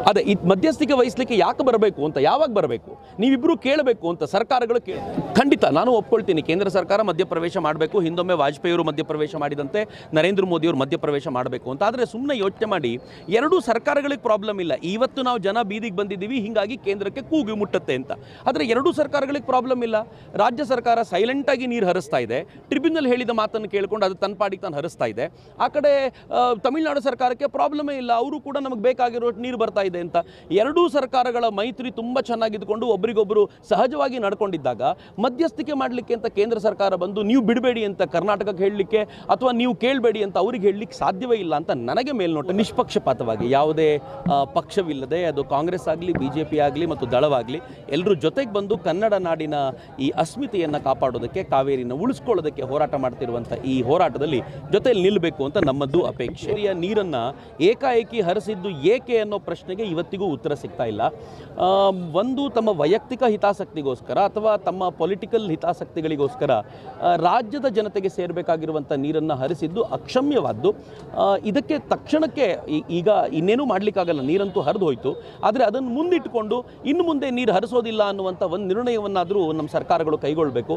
ಅದೇ ಈ ಮಧ್ಯಸ್ಥಿಕೆ ವಹಿಸಲಿಕ್ಕೆ ಯಾಕೆ ಬರಬೇಕು ಅಂತ ಯಾವಾಗ ಬರಬೇಕು ನೀವಿಬ್ಬರು ಕೇಳಬೇಕು ಅಂತ ಸರ್ಕಾರಗಳು ಕೇ ಖಂಡಿತ ನಾನು ಒಪ್ಕೊಳ್ತೀನಿ ಕೇಂದ್ರ ಸರ್ಕಾರ ಮಧ್ಯಪ್ರವೇಶ ಮಾಡಬೇಕು ಹಿಂದೊಮ್ಮೆ ವಾಜಪೇಯಿಯವರು ಮಧ್ಯಪ್ರವೇಶ ಮಾಡಿದಂತೆ ನರೇಂದ್ರ ಮೋದಿಯವರು ಮಧ್ಯಪ್ರವೇಶ ಮಾಡಬೇಕು ಅಂತ ಆದರೆ ಸುಮ್ಮನೆ ಯೋಚನೆ ಮಾಡಿ ಎರಡೂ ಸರ್ಕಾರಗಳಿಗೆ ಪ್ರಾಬ್ಲಮ್ ಇಲ್ಲ ಇವತ್ತು ನಾವು ಜನ ಬೀದಿಗೆ ಬಂದಿದ್ದೀವಿ ಹೀಗಾಗಿ ಕೇಂದ್ರಕ್ಕೆ ಕೂಗಿ ಮುಟ್ಟುತ್ತೆ ಅಂತ ಆದರೆ ಎರಡೂ ಸರ್ಕಾರಗಳಿಗೆ ಪ್ರಾಬ್ಲಮ್ ಇಲ್ಲ ರಾಜ್ಯ ಸರ್ಕಾರ ಸೈಲೆಂಟಾಗಿ ನೀರು ಹರಿಸ್ತಾ ಇದೆ ಟ್ರಿಬ್ಯುನಲ್ ಹೇಳಿದ ಮಾತನ್ನು ಕೇಳ್ಕೊಂಡು ಅದು ತನ್ನ ಪಾಡಿಗೆ ತಾನು ಹರಿಸ್ತಾ ಇದೆ ಆ ಕಡೆ ಆ, ತಮಿಳುನಾಡು ಸರ್ಕಾರಕ್ಕೆ ಪ್ರಾಬ್ಲಮೇ ಇಲ್ಲ ಅವರು ಕೂಡ ನಮಗೆ ಬೇಕಾಗಿರೋ ನೀರು ಬರ್ತಾ ಇದೆ ಅಂತ ಎರಡೂ ಸರ್ಕಾರಗಳ ಮೈತ್ರಿ ತುಂಬ ಚೆನ್ನಾಗಿದ್ದುಕೊಂಡು ಒಬ್ರಿಗೊಬ್ಬರು ಸಹಜವಾಗಿ ನಡ್ಕೊಂಡಿದ್ದಾಗ ಮಧ್ಯಸ್ಥಿಕೆ ಮಾಡಲಿಕ್ಕೆ ಅಂತ ಕೇಂದ್ರ ಸರ್ಕಾರ ಬಂದು ನೀವು ಬಿಡಬೇಡಿ ಅಂತ ಕರ್ನಾಟಕಕ್ಕೆ ಹೇಳಲಿಕ್ಕೆ ಅಥವಾ ನೀವು ಕೇಳಬೇಡಿ ಅಂತ ಅವ್ರಿಗೆ ಹೇಳಲಿಕ್ಕೆ ಸಾಧ್ಯವೇ ಇಲ್ಲ ಅಂತ ನನಗೆ ಮೇಲ್ನೋಟ ನಿಷ್ಪಕ್ಷಪಾತವಾಗಿ ಯಾವುದೇ ಆ, ಪಕ್ಷವಿಲ್ಲದೆ ಅದು ಕಾಂಗ್ರೆಸ್ ಆಗಲಿ ಬಿ ಜೆ ಪಿ ಆಗಲಿ ಮತ್ತು ದಳವಾಗಲಿ ಎಲ್ಲರೂ ಜೊತೆಗೆ ಬಂದು ಕನ್ನಡ ನಾಡಿನ ಈ ಅಸ್ಮಿತೆಯನ್ನು ಕಾಪಾಡೋದಕ್ಕೆ ಕಾವೇರಿನ ಉಳಿಸ್ಕೊಳ್ಳೋದಕ್ಕೆ ಹೋರಾಟ ಮಾಡ್ತಿರುವಂಥ ಈ ಹೋರಾಟದಲ್ಲಿ ಜೊತೆಯಲ್ಲಿ ನಿಲ್ಲಬೇಕು ಅಂತ ನಮ್ಮದು ಅಪೇಕ್ಷೆ ಹಿರಿಯ ನೀರನ್ನು ಏಕಾಏಕಿ ಹರಿಸಿದ್ದು ಏಕೆ ಅನ್ನೋ ಪ್ರಶ್ನೆಗೆ ಇವತ್ತಿಗೂ ಉತ್ತರ ಸಿಗ್ತಾ ಇಲ್ಲ ಆ, ಒಂದು ತಮ್ಮ ವೈಯಕ್ತಿಕ ಹಿತಾಸಕ್ತಿಗೋಸ್ಕರ ಅಥವಾ ತಮ್ಮ ಪೊಲಿಟಿಕಲ್ ಹಿತಾಸಕ್ತಿಗಳಿಗೋಸ್ಕರ ಆ, ರಾಜ್ಯದ ಜನತೆಗೆ ಸೇರಬೇಕಾಗಿರುವಂಥ ನೀರನ್ನು ಹರಿಸಿದ್ದು ಅಕ್ಷಮ್ಯವಾದ್ದು ಆ, ಇದಕ್ಕೆ ತಕ್ಷಣಕ್ಕೆ ಈ- ಈಗ ಇನ್ನೇನೂ ಮಾಡಲಿಕ್ಕಾಗಲ್ಲ ನೀರಂತೂ ಹರಿದು ಹೋಯಿತು ಆದರೆ ಅದನ್ನು ಮುಂದಿಟ್ಟುಕೊಂಡು ಇನ್ನು ಮುಂದೆ ನೀರು ಹರಿಸೋದಿಲ್ಲ ಅನ್ನುವಂಥ ಒಂದು ನಿರ್ಣಯವನ್ನಾದರೂ ನಮ್ಮ ಸರ್ಕಾರಗಳು ಕೈಗೊಳ್ಳಬೇಕು